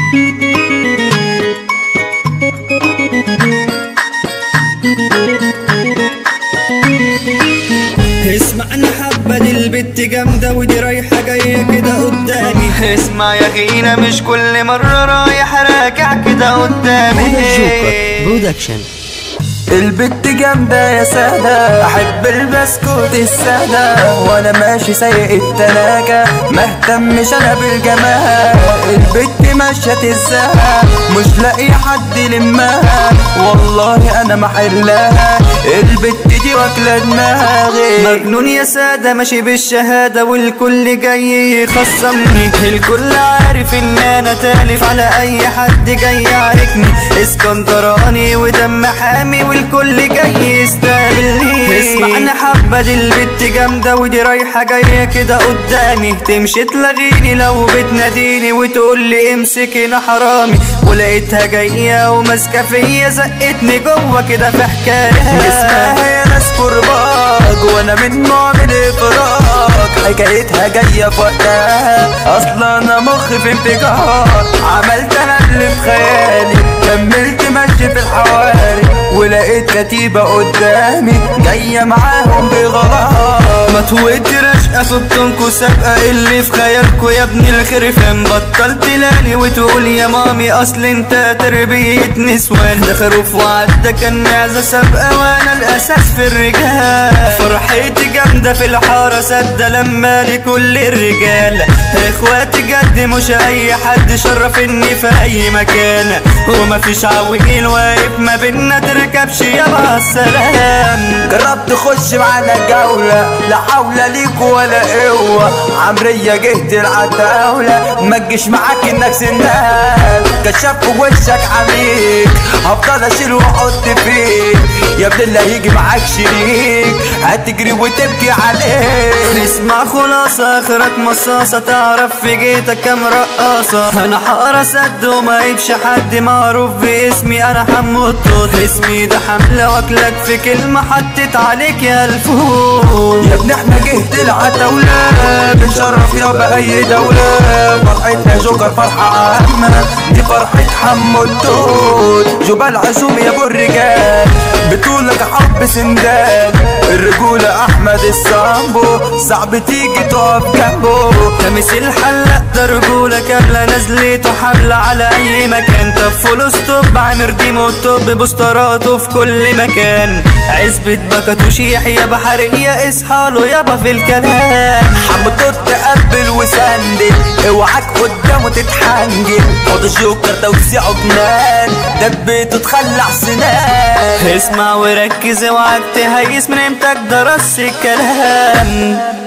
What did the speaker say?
اسمعني حبة دي البت جامدة ودي رايحة جاية كده قدامي اسمع يا غينا مش كل مرة رايح راجع كده قدامي هدى الجوكر برودكشن البت جامدة يا سادة أحب البسكوت السادة وأنا ماشي سايق التلاجة مهتمش أنا بالجمال البت ماشية تزاها مش لاقي حد يلمها والله أنا محلها البت دي واكلة دماغي مجنون يا سادة ماشي بالشهادة والكل جاي يخصمني الكل عارف إن أنا تالف على أي حد جاي يعاركني اسكندراني ودم حامي والكل جاي يستقبلني اسمعني حبة دي البت جامدة ودي رايحة جاية كده قدامي تمشي تلغيني لو بتناديني وتقول لي امسك هنا حرامي ولقيتها جاية وماسكة فيا زقتني جوه كده في حكاية اسمها يا ناس كرباج وانا من نوع من الافراج حكايتها جاية في وقتها اصلا انا مخي في انفجار عملت انا اللي في خيالي كملت ماشي في الحواري ولقيت كتيبة قدامي جاية معاهم بغرام ما توترش اخدتنكوا سابقة اللي في خيالكوا يا ابن الخرفان بطلت لالي وتقول يا مامي اصل انت تربية نسوان ده خروف وعدى كان معزة سابقة وانا الاساس في الرجال فرحتي جامدة في الحارة سادة لما لكل الرجال اخواتي جد مش اي حد شرفني في اي مكان ومفيش عويل واقف ما بينا تركبش يابا السلام جربت تخش معانا جولة لا حول ليك ولا قوة عمرية جهت العتاولة ما تجيش معاك انك سنان كشاف في وشك عميق هفضل اشيل واحط فيك يا ابن اللي هيجي معاك شريك هتجري وتبكي عليه اسمع خلاصة اخرك مصاصة تعرف في جيتك كام رقاصة انا حقرا سد وما يبش حد معروف باسمي انا حمو الطوط اسمي ده حملة واكلك في كلمة حطيت عليك يا الفوت يا ابن احنا جهة العتاولة بنشرف يابا اي دولة فرحتنا جوكر فرحة عامة دي فرحة حمو التوت جبال عزوم يا ابو الرجال بطولك حب سندان الرجولة احمد السامبو صعب تيجي تقف جنبه تمس الحلق ده رجولة كاملة نزلته حملة على اي مكان طب فلوس توب عامر ديمو توب بوستراته في كل مكان عزبة بكت يحيى بحرية اصحى له يابا في الكلام حمطت تقبل وسندل اوعاك قدامه تتحنجل خد الجوكر توسيعه جنان دبيته تخلع سنان اسمع وركز اوعاك تهيس من امتى درس الكلام